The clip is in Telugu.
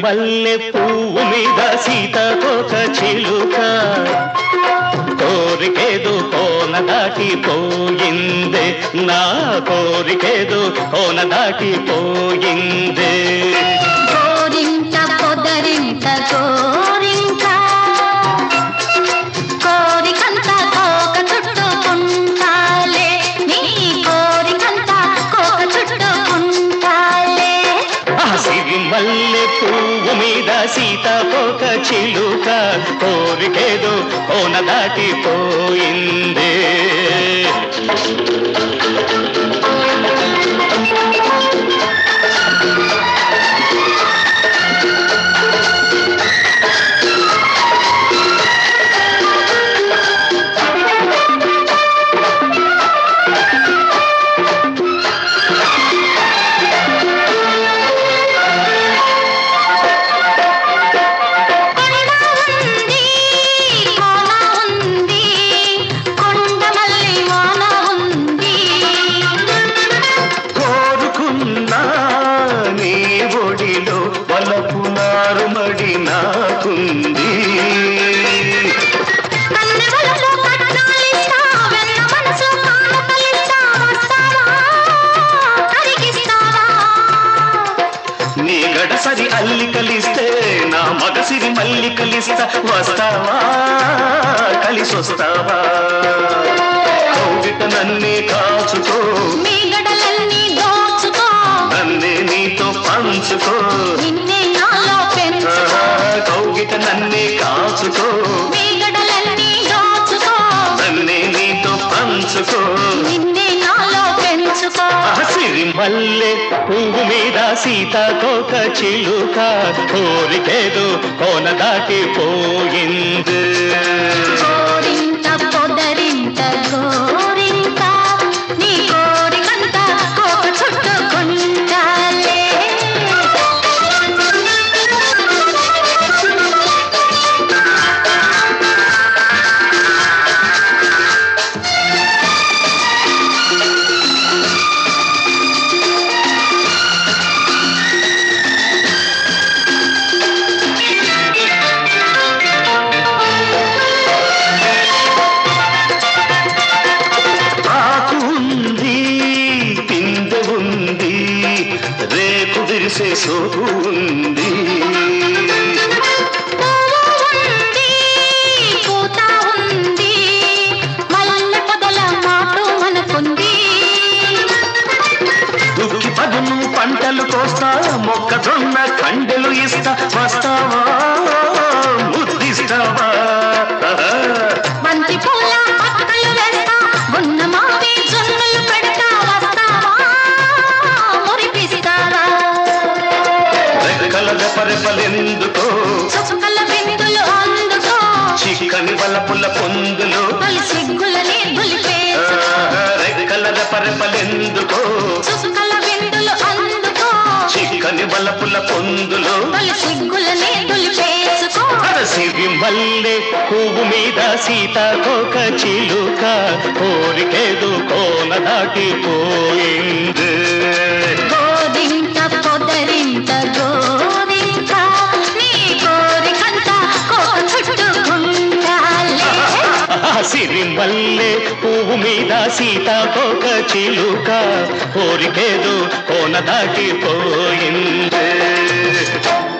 మల్లె పువ్వు మీద సీతకొక చిలుక కోరికేదు కోన దాటిపోయిందే నా కోరికేదు కోన దాటిపోయిందే కోరింట పొదరింట కోరింట కోరికంత కోక చుట్టుకుంటాలే నీ కోరికంత కోక చుట్టుకుంటాలే ఆ సిరి మల్లె పువ్వు మీద సీతకొక చిలుక కోరికేదు కోన దాటిపోయిందే కొండ ఉంది కోన ఉంది కొండ మల్లి వాన ఉంది కోరుకున్నా నీ ఒడిలో వలపు నారుమడి నాకుంది కన్నెవలలో కట్నాలిస్తా వెన్న మనసు కానుకలిస్తా వస్తావా కరిగిస్తావా నీ గడసరి అల్లికలిస్తే నా మగసిరి మల్లికలిస్తా వస్తావా కలిసొస్తావా కౌగిట నన్నే కాచుకో మీ గడలన్నీ దోచుకో నన్నే నీతో పంచుకో నిన్నే నాలో పెంచుకో కౌగిట నన్నే కాచుకో మీ గడలన్నీ దోచుకో నన్నే నీతో పంచుకో నిన్నే నాలో పెంచుకో సిరి మల్లె పువ్వు మీద సీతాకోక చిలుక కోరికేదు కోన దాటిపోయింది కోరింత పొదరింత గోరింత నీ కోరికంత కోక చుట్టుకుంటాలే ఆకు ఉంది పిందె ఉంది రేకు విరిసే సోకు ఉంది పువ్వు ఉంది పూత ఉంది మల్లె పొదల మాటు మనకుంది దుక్కి పదును పంటలు కోస్తా మొక్కజొన్న కండెలు ఇస్తా వస్తావా ముద్దిస్తావా బంతి పూల పక్కలు వేస్తా గున్న మావి జొన్నలు పెడతా వస్తావా మురిపిస్తావా రెక్కల రెపరెపలెందుకో చుక్కల బిందులు అందుకో చిక్కని వలపుల పొందులు తొలి సిగ్గులని దులిపేసుకో రెక్కల రెపరెపలెందుకో చుక్కల బిందులు అందుకో చిక్కని వలపుల పొందులు తొలి సిగ్గులని దులిపేసుకో సిరి మల్లె పువ్వు మీద సీతాకోక చిలుక కోరికేదు కోన దాటిపోయింది గోరింట పొదరింట గోరింట నీ కోరికంత కోక చుట్టుకుంటాలే సిరి మల్లె పువ్వు మీద సీతాకోక చిలుక కోరికేదు కోన దాటిపోయింది